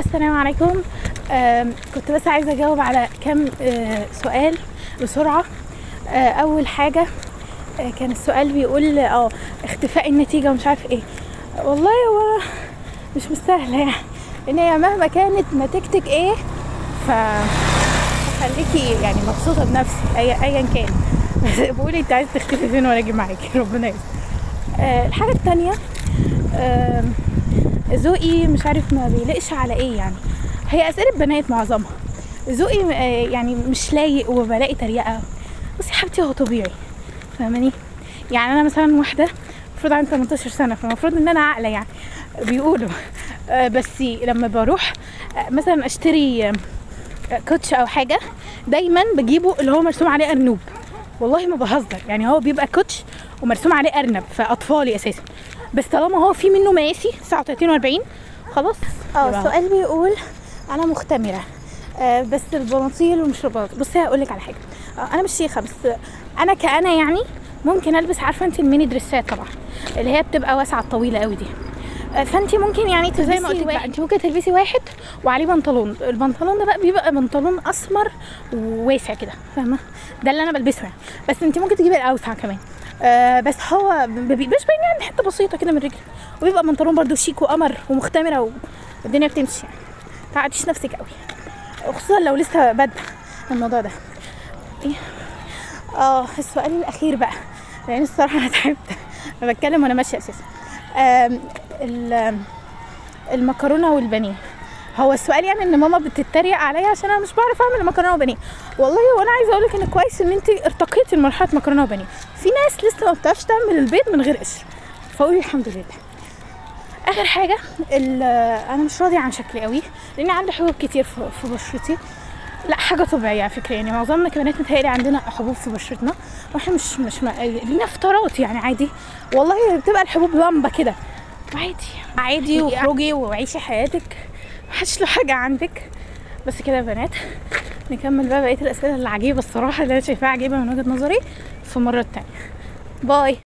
السلام عليكم آم، كنت بس عايزه اجاوب على كم آه، سؤال بسرعه آه، اول حاجه آه، كان السؤال بيقول اه اختفاء النتيجه ومش عارف ايه والله هو مش مستاهله يعني لان هي مهما كانت نتيجتك ايه ف خليكي يعني مبسوطه بنفسك اي ايا كان بس بقولي انت عايزه تختفي فين وانا اجي معاكي ربنا يستر آه، الحاجه التانية آم، ذوقي مش عارف ما بيلقش على ايه يعني هي اسئله بنات معظمها ذوقي آه، يعني مش لايق وبلاقي تريقه بصي يا حبيبتي هو طبيعي فاهماني يعني انا مثلا واحده المفروض عندي 18 سنه فالمفروض ان انا عاقله يعني بيقولوا آه، بس لما بروح آه، مثلا اشتري آه، كوتش او حاجه دايما بجيبه اللي هو مرسوم عليه ارنوب والله ما بهزر يعني هو بيبقى كوتش ومرسوم عليه ارنب فاطفالي اساسا بس طالما هو في منه مقاسي 39 و40 خلاص اه يبقى- السؤال بيقول انا مختمره آه بس البناطيل ومش البناطيل بصي هقول لك على حاجه آه انا مش شيخه بس انا كأنا يعني ممكن البس عارفه انت الميني دريسات طبعا اللي هي بتبقى واسعه الطويله قوي دي آه، فانت ممكن يعني زي ما قلت لك بقى انت ممكن تلبسي واحد وعليه بنطلون البنطلون ده بقى بيبقى بنطلون اسمر وواسع كده فاهمه ده اللي انا بلبسه يعني بس انت ممكن تجيبي الاوسع كمان آه بس هو ما بيبقاش باين يعني حته بسيطه كده من رجلي وبيبقى بنطلون برده شيك وقمر ومختمره والدنيا بتمشي يعني تعقديش نفسك قوي وخصوصا لو لسه بادئه الموضوع ده ايه اه السؤال الاخير بقى لان الصراحه انا تعبت انا بتكلم وانا ماشيه اساسا آم، ال- المكرونه والبانيه هو السؤال يعني ان ماما بتتريق عليا عشان انا مش بعرف اعمل مكرونه وبانيه والله وانا عايزه اقول لك ان كويس ان انت ارتقيتي لمرحله مكرونه وبانيه في ناس لسه ما بتعرفش تعمل البيض من غير قشر فقولي الحمد لله اخر حاجه ال- انا مش راضيه عن شكلي قوي لان عندي حبوب كتير في في بشرتي لا حاجه طبيعيه على فكره يعني معظمنا كبنات متهيألي عندنا حبوب في بشرتنا واحنا مش مش ما- لينا فترات يعني عادي والله بتبقى الحبوب لمبه كده عادي عادي واخرجي وعيشي حياتك محدش له حاجه عندك بس كده يا بنات نكمل بقى بقيه الاسئله اللي عجيبه الصراحه اللي انا شايفاها عجيبه من وجهه نظري في مره تانية باي